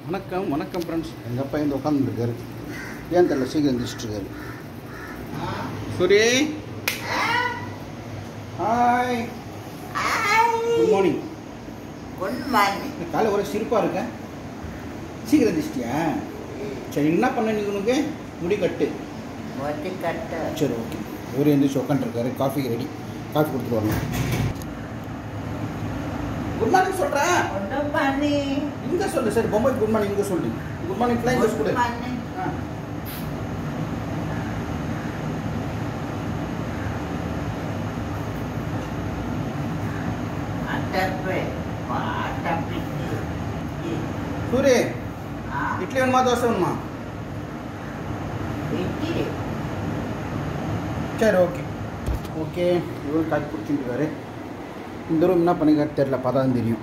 வணக்கம் வணக்கம் ஃப்ரெண்ட்ஸ் எங்கள் அப்பா இந்த உட்காந்துருக்காரு ஏன் தெரியல சீக்கிரம் எழுந்திரிச்சிட்ருக்காரு Suri hi good morning good morning காலை ஒரே சிரிப்பாக இருக்கேன் சீக்கிரம் எழுந்திரிச்சிட்டியா சரி என்ன பண்ண நீ உனக்கு முடி கட்டு ஒட்டி கட்டு சரி ஓகே இவர் எழுந்திரிச்சு உட்காந்துருக்காரு காஃபி ரெடி காஃபி கொடுத்துட்டு வரணும் குட் மார்னிங் சொல்கிறேன் குட் மார்னிங் இங்கே சொல்லு சரி பொம்மை குட் மார்னிங் இங்கே சொல்லு குட் மார்னிங் ஃப்ளைங் குட் கொடு மார்னிங் ஆ அட்டப்பே அட்டப்பிக்கு சூரி இட்லி வேணுமா தோசை வேணுமா இட்லி சரி ஓகே ஓகே இவரும் காய்ச்சி குடிச்சுட்டுருக்காரு இந்த ரூம் என்ன பண்ணிக்காரு தெரில பார்த்தா தான் தெரியும்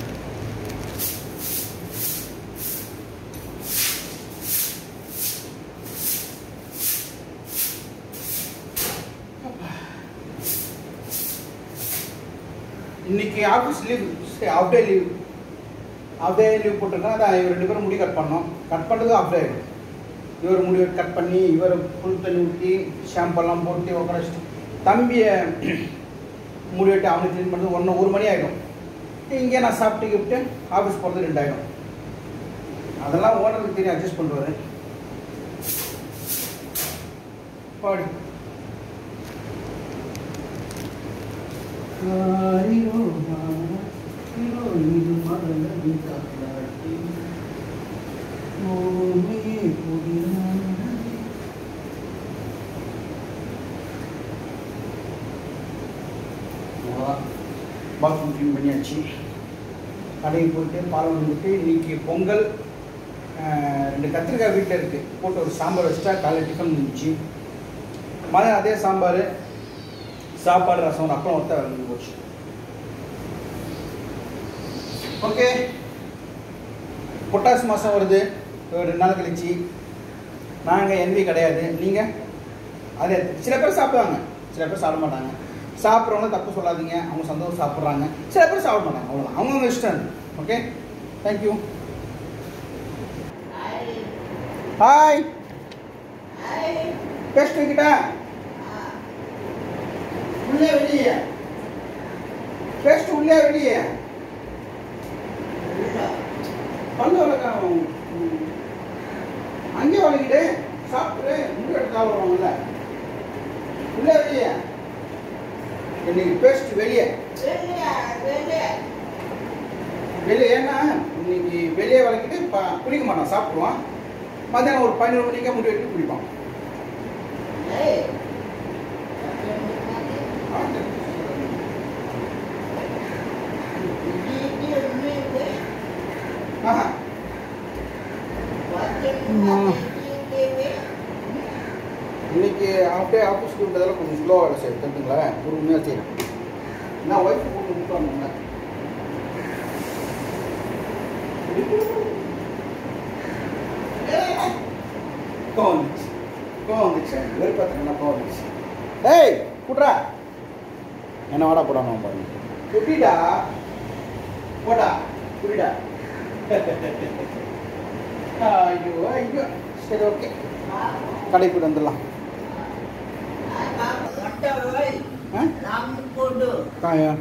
இன்னைக்கு office leave off day leave off day leave போட்டிருக்கோம் அதான் இவர் ரெண்டு பேரும் முடி கட் பண்ணோம் கட் பண்ணுறது ஆஃப் டே ஆகிடும் இவர் முடி கட் பண்ணி இவர் புல் தண்ணி ஊற்றி ஷாம்பெல்லாம் போட்டு உட்கார வச்சுட்டு தம்பியை முடி வெட்டி அவனுக்கு க்ளீன் பண்ணுறது ஒன்று ஒரு மணி ஆகிடும் இங்கே நான் சாப்பிட்டு கிப்ட்டு ஆஃபீஸ் போகிறது ரெண்டாயிடும் அதெல்லாம் ஓனருக்கு தெரியும் அட்ஜஸ்ட் பண்ணுவார் பாடி ஆரிரோ ஆரிரோ இது மலரடி காலாட்டி ஓமே புதினானே பாத்ரூம் க்ளீன் பண்ணியாச்சு கடைக்கு போயிட்டு பால் வந்துட்டு இன்னைக்கு பொங்கல் ஆஹ், ரெண்டு கத்திரிக்காய் வீட்டில் இருக்குது போட்டு ஒரு சாம்பார் வச்சுட்டா காலையில் டிஃபன் முடிஞ்சிச்சு மதியம் அதே சாம்பார் சாப்பாடு ரசம் ஒரு அப்புறம் ஒருத்தர் வேலை போச்சு ஓகே பொட்டாசி மாதம் வருது ஒரு ரெண்டு நாள் கழிச்சு நாங்கள் என்வி கிடையாது நீங்கள் அதே சில பேர் சாப்பிடுவாங்க சில பேர் சாப்பிட மாட்டாங்க சாப்பிட்றவங்க தப்பு சொல்லாதீங்க அவங்க சந்தோஷம் சாப்பிட்றாங்க சில பேர் சாப்பிட மாட்டாங்க அவ்வளோதான் அவங்கவுங்க இஷ்டம் ஓகே தேங்க்யூ ஹாய் பேஸ்ட் வைக்கிட்டா உள்ளே வெளியே பேஸ்ட் உள்ளே வெளியே பல்லு வளர்க்க அங்கே வளர்க்கிட்டு சாப்பிட்டு முடி எடுத்து சாப்பிடுவாங்கல்ல உள்ளே வெளியே இன்னைக்கு பேஸ்ட் வெளியே வெளியே ஏன்னா இன்னைக்கு வெளியே வளர்க்கிட்டு ப- குளிக்க மாட்டான் சாப்பிடுவான் மத்தியானம் ஒரு பதினோரு மணிக்கே முடி வெட்டி குளிப்பான் ஆஹா இன்னைக்கு அப்படியே ஆஃபீஸ்க்கு விட்டதெல்லாம் கொஞ்சம் ஸ்லோவாக வேலை செய்யும் தெரிஞ்சுங்களா பொறுமையாக செய்யணும் நான் ஒய்ஃப் போட்டு விட்டுவாங்க கோவம் வந்துச்சு கோவம் வந்துச்சு வெறுப்பாத்துக்கு கோவம் வந்துச்சு ஏய் குட்ரா என்ன வாடா போடாம பாருங்க குட்டிடா போடா குடிடா ஐயோ ஐயோ சரி ஓகே கடைக்கு போய் வந்துடலாம் ஆ? காயா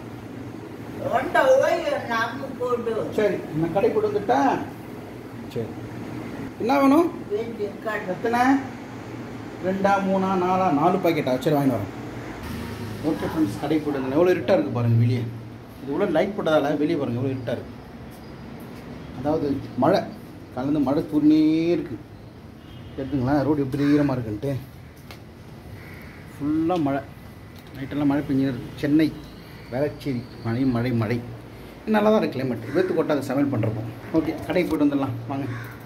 சரி நான் கடைக்கு போய் வந்துட்டா சரி என்ன வேணும் எத்தனை ரெண்டா மூணா நாலா நாலு பாக்கெட்டா சரி வாங்கிட்டு வரேன் ஓகே ஃப்ரெண்ட்ஸ் கடைக்கு போட்டு வந்தேன் எவ்வளோ இருட்டாக இருக்குது பாருங்கள் வெளியே இது உள்ள லைட் போட்டதால வெளியே பாருங்கள் எவ்வளோ இருட்டாக இருக்குது அதாவது மழை கலந்து மழை தூர்னே இருக்குது எடுத்துங்களா ரோடு எப்படி ஈரமாக இருக்குன்ட்டு ஃபுல்லாக மழை நைட்டெல்லாம் மழை பெஞ்சு இருக்கு சென்னை வேளச்சேரி மழை மழை மழை நல்லா தான் இருக்குது கிளைமேட் வெத்து கொட்டாத சமையல் பண்ணுறப்போ ஓகே கடைக்கு போய்ட்டு வந்துடலாம் வாங்க